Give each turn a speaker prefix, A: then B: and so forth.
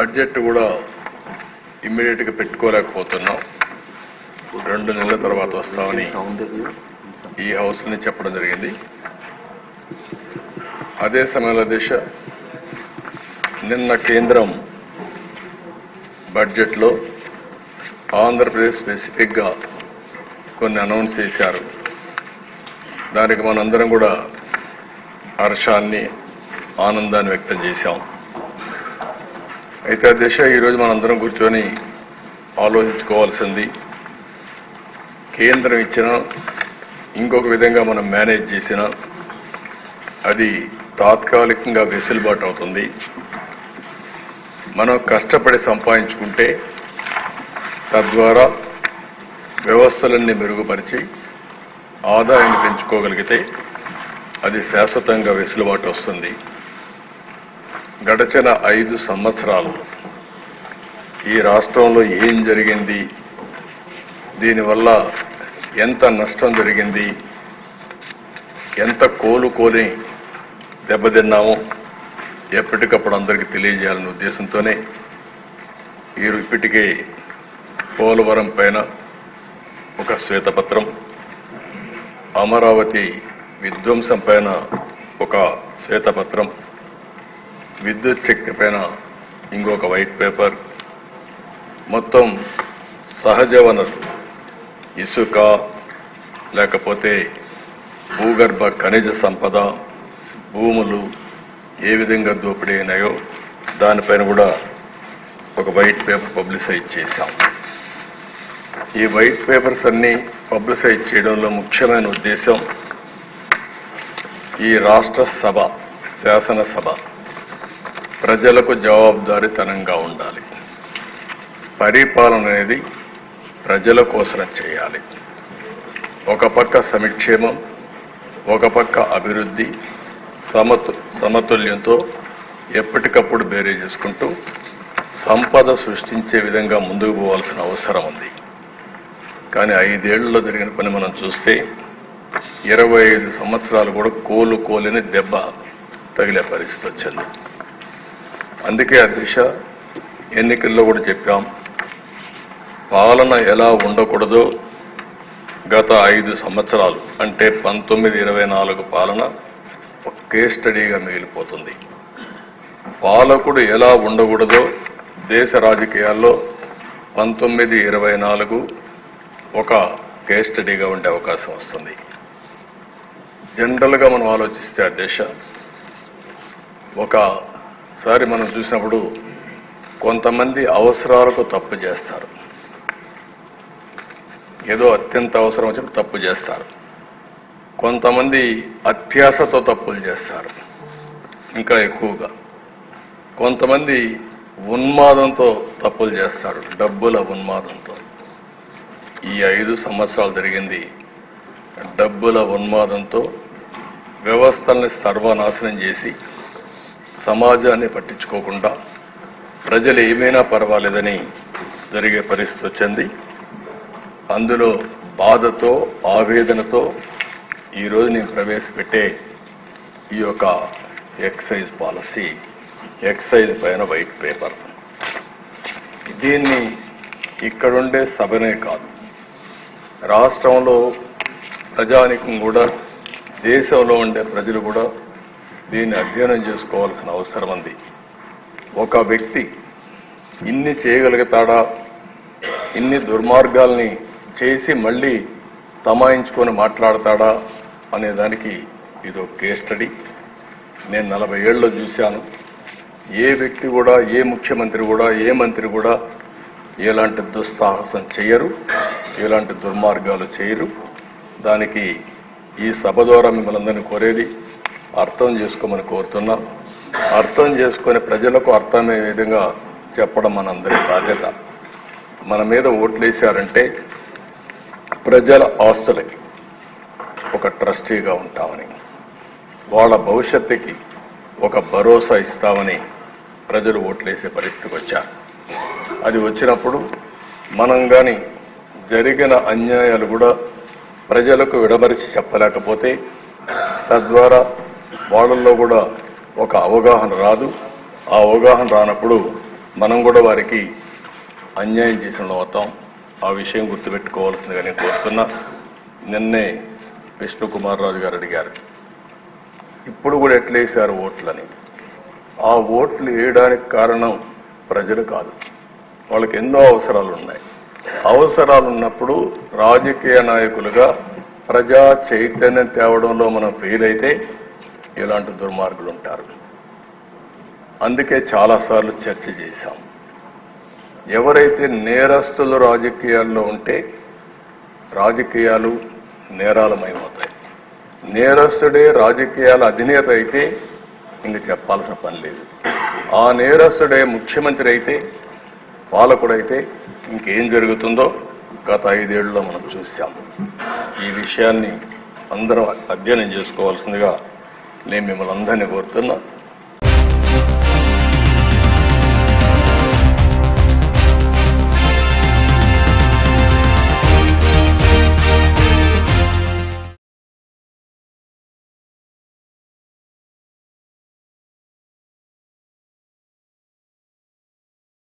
A: budget కూడా ఇమ్మీడియట్గా పెట్టుకోలేకపోతున్నాం రెండు నెలల తర్వాత వస్తామని ఈ హౌస్ని చెప్పడం జరిగింది అదే సమయంలో దిశ నిన్న కేంద్రం బడ్జెట్లో ఆంధ్రప్రదేశ్ స్పెసిఫిక్గా కొన్ని అనౌన్స్ చేశారు దానికి మనందరం కూడా హర్షాన్ని ఆనందాన్ని వ్యక్తం చేశాం అయితే ఆ దిశ ఈరోజు మనందరం కూర్చొని ఆలోచించుకోవాల్సింది కేంద్రం ఇచ్చిన ఇంకొక విధంగా మనం మేనేజ్ చేసిన అది తాత్కాలికంగా వెసులుబాటు అవుతుంది మనం కష్టపడి సంపాదించుకుంటే తద్వారా వ్యవస్థలన్నీ మెరుగుపరిచి ఆదాయాన్ని పెంచుకోగలిగితే అది శాశ్వతంగా వెసులుబాటు వస్తుంది గడచిన ఐదు సంవత్సరాలు ఈ రాష్ట్రంలో ఏం జరిగింది దీనివల్ల ఎంత నష్టం జరిగింది ఎంత కోలుకొని దెబ్బతిన్నామో ఎప్పటికప్పుడు అందరికీ తెలియజేయాలనే ఉద్దేశంతోనే ఈ ఇప్పటికే పోలవరం పైన ఒక శ్వేతపత్రం అమరావతి విధ్వంసం పైన ఒక శ్వేతపత్రం విద్యుత్ శక్తి పైన ఇంకొక వైట్ పేపర్ మొత్తం సహజ వనరు ఇసుక లేకపోతే భూగర్భ ఖనిజ సంపద భూములు ఏ విధంగా దోపిడీ అయినాయో దానిపైన కూడా ఒక వైట్ పేపర్ పబ్లిసైజ్ చేశాం ఈ వైట్ పేపర్స్ అన్ని పబ్లిసైజ్ చేయడంలో ముఖ్యమైన ఉద్దేశం ఈ రాష్ట్ర సభ శాసనసభ ప్రజలకు జవాబుదారీతనంగా ఉండాలి పరిపాలన అనేది ప్రజల కోసం చేయాలి ఒక పక్క సమిక్షేమం ఒక పక్క అభివృద్ధి సమతు సమతుల్యంతో ఎప్పటికప్పుడు బేరే చేసుకుంటూ సంపద సృష్టించే విధంగా ముందుకు పోవాల్సిన అవసరం ఉంది కానీ ఐదేళ్లలో జరిగిన పని మనం చూస్తే ఇరవై ఐదు సంవత్సరాలు కూడా కోలు కోలిని దెబ్బ తగిలే పరిస్థితి వచ్చింది అందుకే ఆ దిశ ఎన్నికల్లో కూడా చెప్పాం పాలన ఎలా ఉండకూడదో గత ఐదు సంవత్సరాలు అంటే పంతొమ్మిది ఇరవై నాలుగు పాలన ఒక కేస్ స్టడీగా మిగిలిపోతుంది పాలకుడు ఎలా ఉండకూడదో దేశ రాజకీయాల్లో పంతొమ్మిది ఇరవై నాలుగు ఒక కేస్ స్టడీగా ఉండే అవకాశం వస్తుంది జనరల్గా మనం ఆలోచిస్తే ఆ దేశ ఒకసారి మనం చూసినప్పుడు కొంతమంది అవసరాలకు తప్పు చేస్తారు ఏదో అత్యంత అవసరం వచ్చినప్పుడు తప్పు చేస్తారు కొంతమంది అత్యాశతో తప్పులు చేస్తారు ఇంకా ఎక్కువగా కొంతమంది ఉన్మాదంతో తప్పులు చేస్తారు డబ్బుల ఉన్మాదంతో ఈ ఐదు సంవత్సరాలు జరిగింది డబ్బుల ఉన్మాదంతో వ్యవస్థల్ని సర్వనాశనం చేసి సమాజాన్ని పట్టించుకోకుండా ప్రజలు ఏమైనా పర్వాలేదని జరిగే పరిస్థితి వచ్చింది అందులో బాధతో ఆవేదనతో ఈరోజు నేను ప్రవేశపెట్టే ఈ యొక్క ఎక్సైజ్ పాలసీ ఎక్సైజ్ పైన వైట్ పేపర్ దీన్ని ఇక్కడుండే సభనే కాదు రాష్ట్రంలో ప్రజానికం కూడా దేశంలో ఉండే ప్రజలు కూడా దీన్ని అధ్యయనం చేసుకోవాల్సిన అవసరం ఉంది ఒక వ్యక్తి ఇన్ని చేయగలుగుతాడా ఇన్ని దుర్మార్గాల్ని చేసి మళ్ళీ తమాయించుకొని మాట్లాడతాడా అనే దానికి ఇది ఒక కేస్ స్టడీ నేను నలభై ఏళ్ళలో చూశాను ఏ వ్యక్తి కూడా ఏ ముఖ్యమంత్రి కూడా ఏ మంత్రి కూడా ఎలాంటి దుస్సాహసం చేయరు ఎలాంటి దుర్మార్గాలు చేయరు దానికి ఈ సభ ద్వారా మిమ్మల్ని అందరినీ కోరేది అర్థం చేసుకోమని కోరుతున్నా అర్థం చేసుకొని ప్రజలకు అర్థమయ్యే విధంగా చెప్పడం మనందరి బాధ్యత మన మీద ఓట్లేశారంటే ప్రజల ఆస్తులకి ఒక ట్రస్టీగా ఉంటామని వాళ్ళ భవిష్యత్తుకి ఒక భరోసా ఇస్తామని ప్రజలు ఓట్లేసే పరిస్థితికి వచ్చారు అది వచ్చినప్పుడు మనం కానీ జరిగిన అన్యాయాలు కూడా ప్రజలకు విడమరిచి చెప్పలేకపోతే తద్వారా వాళ్ళల్లో కూడా ఒక అవగాహన రాదు ఆ అవగాహన రానప్పుడు మనం కూడా వారికి అన్యాయం చేసిన వాళ్ళం అవుతాం ఆ విషయం గుర్తుపెట్టుకోవాల్సిందిగా నేను కోరుతున్నా నిన్నే విష్ణుకుమార్ రాజు గారు అడిగారు ఇప్పుడు కూడా ఎట్లేసారు ఓట్లని ఆ ఓట్లు వేయడానికి కారణం ప్రజలు కాదు వాళ్ళకి ఎన్నో అవసరాలు ఉన్నాయి అవసరాలు ఉన్నప్పుడు రాజకీయ నాయకులుగా ప్రజా చైతన్యం తేవడంలో మనం ఫెయిల్ అయితే ఇలాంటి దుర్మార్గులు ఉంటారు అందుకే చాలాసార్లు చర్చ చేశాం ఎవరైతే నేరస్తులు రాజకీయాల్లో ఉంటే రాజకీయాలు నేరాలమయమవుతాయి నేరస్తుడే రాజకీయాల అధినేత అయితే ఇంక చెప్పాల్సిన పని లేదు ఆ నేరస్తుడే ముఖ్యమంత్రి అయితే పాలకుడైతే ఇంకేం జరుగుతుందో గత ఐదేళ్లలో మనం చూసాం ఈ విషయాన్ని అందరం అధ్యయనం చేసుకోవాల్సిందిగా నేను మిమ్మల్ని అందరినీ కోరుతున్నా